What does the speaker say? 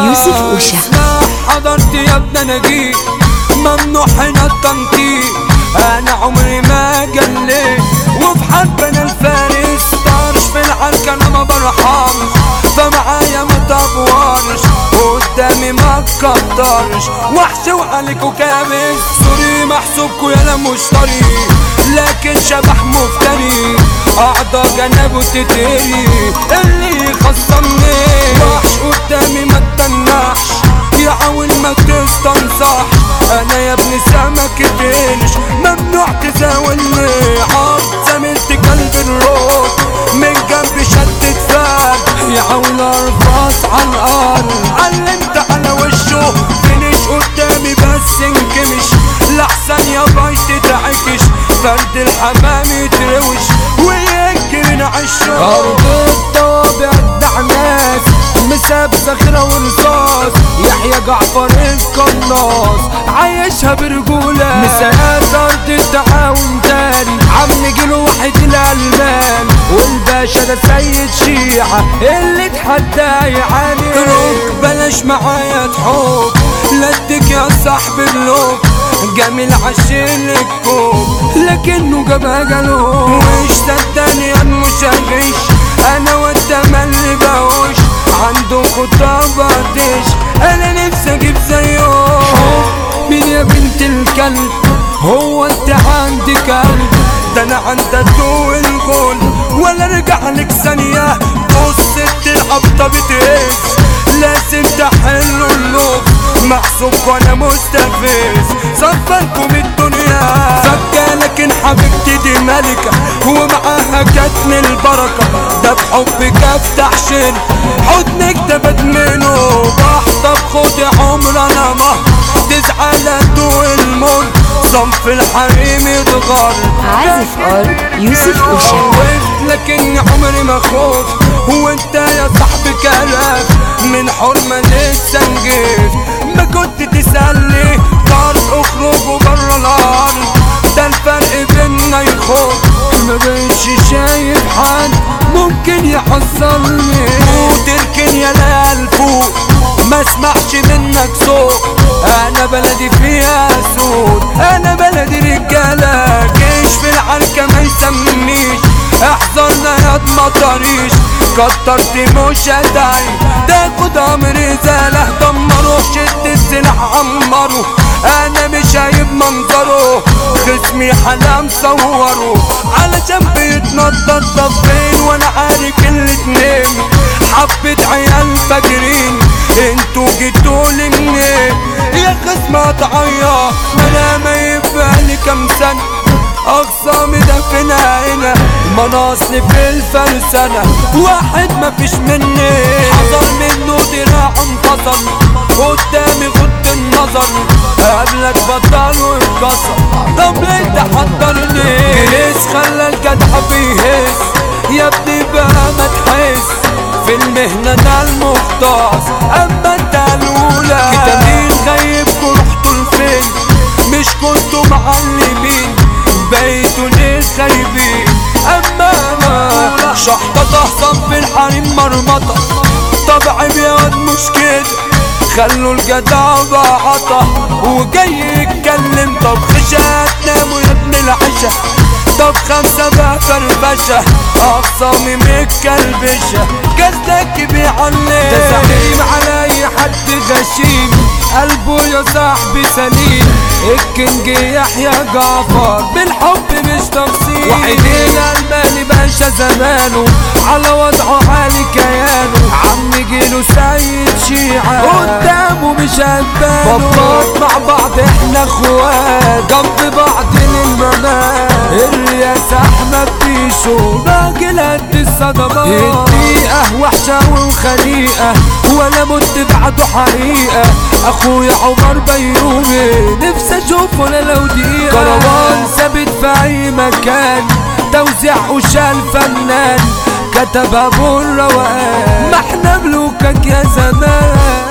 يوسف أوشا. اسمع حضرت يا ابن انا جيت ممنوع هنا التنطيط انا عمري ما جليت وفي حرب انا الفارس طارش في العركة انا ما برحمش فمعايا ما تبورش قدامي ما تكترش وحش وعليكوا كابس سوري محسوبكوا يا مشتري لكن شبح مفتري اعضى جنبه تتري اللي خصمني وحش قدامي ما تنحش يحاول ما تستنصح انا يا ابن سمك تقلش ممنوع تزاولني عض زميلت قلب الروح من جنب شدت فات يحاول ارفص على الارض علمت على وشه فينش قدامي بس انكمش لحسن يا باي تتعكش فرد الحمام يتروش ويجري من عشه ارض الطابع الدعناس مساب صخرة ورصاص يحيى جعفر القناص عايشها برجولة مساقات أرض التعاون تاني عم جيله واحد الألمان والباشا ده سيد شيعة اللي اتحدى يعاني روك بلاش معايا تحوك لا اديك يا صاحبي بلوك جميل عشان الكوب لكنه جابها جالوب وش صدقني انا مش هغش انا والتملي بهوش عنده خطاب عطش انا نفسي اجيب زيه مين يا بنت الكلب هو انت عندك قلب ده انا عندك طول الغول ولا ارجع لك ثانية بص العبطة بتهز لازم تحلوا اللوب محسوب وانا مستفز صفركم الدنيا فكة لكن حبيبتي دي ملكة ومعاها كتم البركة ده بحبك افتح شن حضنك ده بدمنه بحطب خد عمر انا ما تزعل ادو المر صنف الحريم يتغر عازف ار يوسف أوشا خوفت لكن عمري ما خفت هو انت يا صاحبي كلام من حرمة لسه نجيت ما كنت تسألني طارق اخرجوا برا الارض ده الفرق بينا يخوف ما بقتش شايف حد ممكن يحصلني وتركن يا ليال فوق ما اسمعش منك صوت انا بلدي فيها سود انا بلدي رجاله جيش في العركه ما يسميش احذرنا يا مطريش كترت مش هدعي تاخد امر زاله دمروا شد السلاح عمروا انا مش هيب منظره خصمي حلا مصوره علشان بيتنطط ضفين وانا عارف الاتنين حبة عيال فاكرين انتوا جيتوا لي منين يا خصم اتعيط انا ما يبقى لي كام سنة اقسامي ده فينا هنا مناصني في الفلسنة واحد ما فيش مني حصل منه دراع انفصل قدامي غض النظر قبلك بطل واتكسر طب ليه تحضرني جلس خلى الجدع بيهز يا ابني بقى ما تحس في المهنة انا المختص اما انت الاولى كتابين غيبكوا رحتوا لفين مش كنتوا معلمين بقيتوا ليه خايبين اما انا شحطة تحصل في الحريم مرمطة طبعي بيقعد مش كده خلوا الجدع بعطة وجاي يتكلم طب خشة تناموا يا ابن العشا طب خمسة بقى فرفشة أخصامي متكلبشة جسدك بيعلم ده زعيم على أي حد غشيم قلبه يا صاحبي سليم الكينج يحيى جعفر بالحب مش تفصيل وحيدين المالي باشا زمانه على وضعه عالي كيانه عم جيله سيد شيعة قدامه مش هنبانه بطلات مع بعض احنا اخوات جنب بعض للممات الرياسة احمد بيشو راجل قد الصدمات الدقيقة وحشة وخنيقة ولا مت بعده حقيقة اخويا عمر بيومي نفسي اشوفه انا لو دقيقة كروان ثابت في اي مكان توزيع وشال فنان كتب ابو الروقان ما احنا ملوكك يا زمان